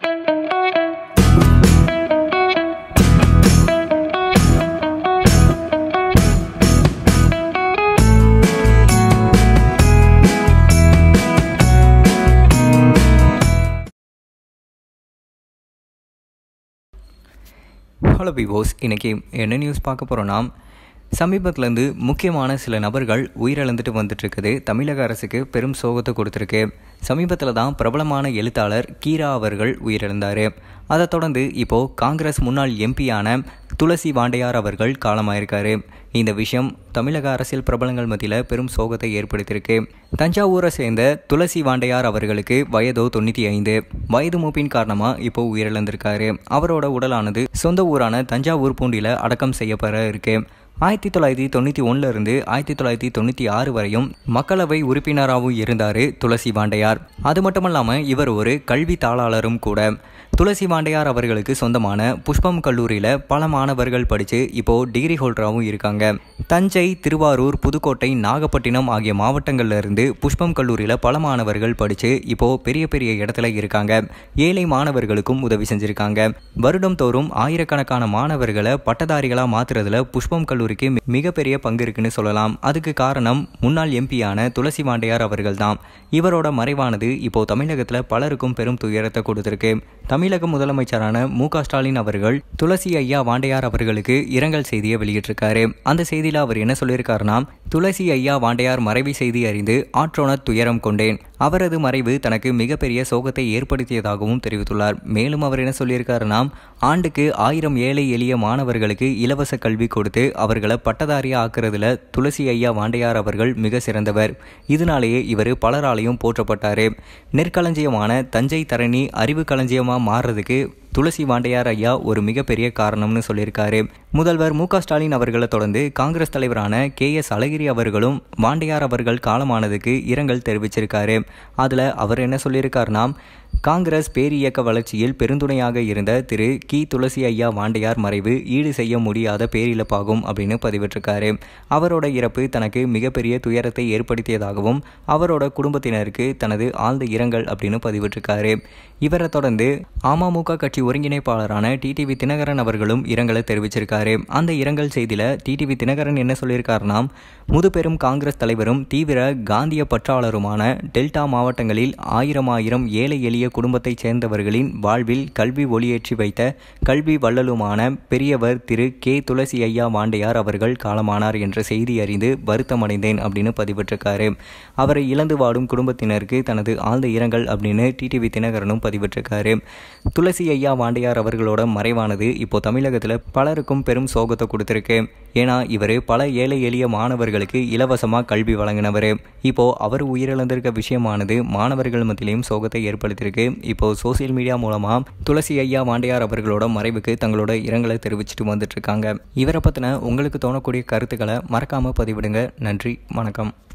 hello பிவோஸ் இன்றைக்கி என்ன news பார்க்க போகிறோன்னா சமீபத்துலேருந்து முக்கியமான சில நபர்கள் உயிரிழந்துட்டு வந்துட்டுருக்குது தமிழக அரசுக்கு பெரும் சோகத்தை கொடுத்துருக்கு சமீபத்தில் தான் பிரபலமான எழுத்தாளர் கீரா அவர்கள் உயிரிழந்தார் அதை தொடர்ந்து இப்போது காங்கிரஸ் முன்னாள் எம்பியான துளசி வாண்டையார் அவர்கள் காலமாயிருக்காரு இந்த விஷயம் தமிழக அரசியல் பிரபலங்கள் மத்தியில் பெரும் சோகத்தை ஏற்படுத்தியிருக்கு தஞ்சாவூரை சேர்ந்த துளசி வாண்டையார் அவர்களுக்கு வயதோ தொண்ணூற்றி ஐந்து வயது மூப்பின் காரணமாக இப்போ உயிரிழந்திருக்காரு அவரோட உடலானது சொந்த ஊரான தஞ்சாவூர் பூண்டியில் அடக்கம் செய்யப்பட இருக்கு ஆயிரத்தி தொள்ளாயிரத்தி தொண்ணூற்றி ஒன்றிலிருந்து ஆயிரத்தி தொள்ளாயிரத்தி தொண்ணூற்றி ஆறு வரையும் மக்களவை உறுப்பினராகவும் இருந்தார் துளசி வாண்டையார் அது மட்டும் இல்லாமல் இவர் ஒரு கல்வி தாளாளரும் கூட துளசி வாண்டையார் அவர்களுக்கு சொந்தமான புஷ்பம் கல்லூரியில் பல மாணவர்கள் படித்து இப்போது டிகிரி ஹோல்டராகவும் இருக்காங்க தஞ்சை திருவாரூர் புதுக்கோட்டை நாகப்பட்டினம் ஆகிய மாவட்டங்கள்ல இருந்து புஷ்பம் கல்லூரியில் பல மாணவர்கள் படித்து இப்போது பெரிய பெரிய இடத்துல இருக்காங்க ஏழை மாணவர்களுக்கும் உதவி செஞ்சுருக்காங்க வருடம் தோறும் ஆயிரக்கணக்கான மாணவர்களை பட்டதாரிகளாக மாற்றுறதுல புஷ்பம் கல்லூரிக்கு மிகப்பெரிய பங்கு இருக்குன்னு சொல்லலாம் அதுக்கு காரணம் முன்னாள் எம்பியான துளசி வாண்டையார் அவர்கள் தான் இவரோட மறைவானது இப்போ தமிழகத்தில் பலருக்கும் பெரும் துயரத்தை கொடுத்திருக்கு தமிழக முதலமைச்சரான மு ஸ்டாலின் அவர்கள் துளசி ஐயா வாண்டையார் அவர்களுக்கு இரங்கல் செய்தியை வெளியிட்டிருக்காரு அந்த செய்தியில் அவர் என்ன சொல்லியிருக்காருன்னா துளசி ஐயா வாண்டையார் மறைவு செய்தி அறிந்து ஆற்றோன துயரம் கொண்டேன் அவரது மறைவு தனக்கு மிகப்பெரிய சோகத்தை ஏற்படுத்தியதாகவும் தெரிவித்துள்ளார் மேலும் அவர் என்ன சொல்லியிருக்காருன்னா ஆண்டுக்கு ஆயிரம் ஏழை எளிய மாணவர்களுக்கு இலவச கல்வி கொடுத்து அவர்களை பட்டதாரியா ஆக்குறதுல துளசி ஐயா வாண்டையார் அவர்கள் மிக சிறந்தவர் இதனாலேயே இவர் பலராலையும் போற்றப்பட்டார் நெற்களஞ்சியமான தஞ்சை தரணி அறிவு களஞ்சியமாக மாறுறதுக்கு துளசி வாண்டையார் ஐயா ஒரு மிகப்பெரிய காரணம்னு சொல்லியிருக்காரு முதல்வர் மு ஸ்டாலின் அவர்களை தொடர்ந்து காங்கிரஸ் தலைவரான கே எஸ் அழகிரி அவர்களும் வாண்டையார் அவர்கள் காலமானதுக்கு இரங்கல் தெரிவிச்சிருக்காரு அதில் அவர் என்ன சொல்லியிருக்காருன்னா காங்கிரஸ் பேரியக்க வளர்ச்சியில் பெருந்துணையாக இருந்த திரு கி துளசி ஐயா வாண்டையார் மறைவு ஈடு செய்ய முடியாத பேரிழப்பாகும் அப்படின்னு பதிவிட்டிருக்காரு அவரோட இறப்பு தனக்கு மிகப்பெரிய துயரத்தை ஏற்படுத்தியதாகவும் அவரோட குடும்பத்தினருக்கு தனது ஆழ்ந்த இரங்கல் அப்படின்னு பதிவிட்டிருக்காரு இவரை தொடர்ந்து அமமுக கட்சி ஒருங்கிணைப்பாளரான டிடிவி தினகரன் அவர்களும் இரங்கலை தெரிவிச்சிருக்காரு அந்த இரங்கல் செய்தியில் டிடிவி தினகரன் என்ன சொல்லியிருக்காருன்னா முதுபெரும் காங்கிரஸ் தலைவரும் தீவிர காந்திய பற்றாளருமான டெல்டா மாவட்டங்களில் ஆயிரம் ஆயிரம் ஏழை எளிய குடும்பத்தைச் சேர்ந்தவர்களின் வாழ்வில் கல்வி ஒளியேற்றி வைத்த கல்வி வள்ளலுமான பெரியவர் திரு கே துளசி ஐயா வாண்டையார் அவர்கள் காலமானார் என்ற செய்தி அறிந்து வருத்தமடைந்தேன் அப்படின்னு பதிவிட்டிருக்காரு அவரை இழந்து வாடும் குடும்பத்தினருக்கு தனது ஆழ்ந்த இரங்கல் அப்படின்னு டிடிவி தினகரனும் பதிவிட்டிருக்காரு துளசி ஐயா வாண்டையார் அவர்களோட மறைவானது இப்போ தமிழகத்தில் பலருக்கும் பெரும் சோகத்தை கொடுத்துருக்கு ஏன்னா இவர் பல ஏழை எளிய மாணவர்களுக்கு இலவசமாக கல்வி வழங்கினவர் இப்போ அவர் உயிரிழந்திருக்க விஷயமானது மாணவர்கள் மத்தியிலையும் சோகத்தை ஏற்படுத்தியிருக்கு இப்போ சோசியல் மீடியா மூலமாக துளசி ஐயா வாண்டையார் அவர்களோட மறைவுக்கு தங்களோட இரங்கலை தெரிவிச்சுட்டு வந்துட்டு இருக்காங்க இவரை பற்றின உங்களுக்கு தோணக்கூடிய கருத்துக்களை மறக்காமல் பதிவிடுங்க நன்றி வணக்கம்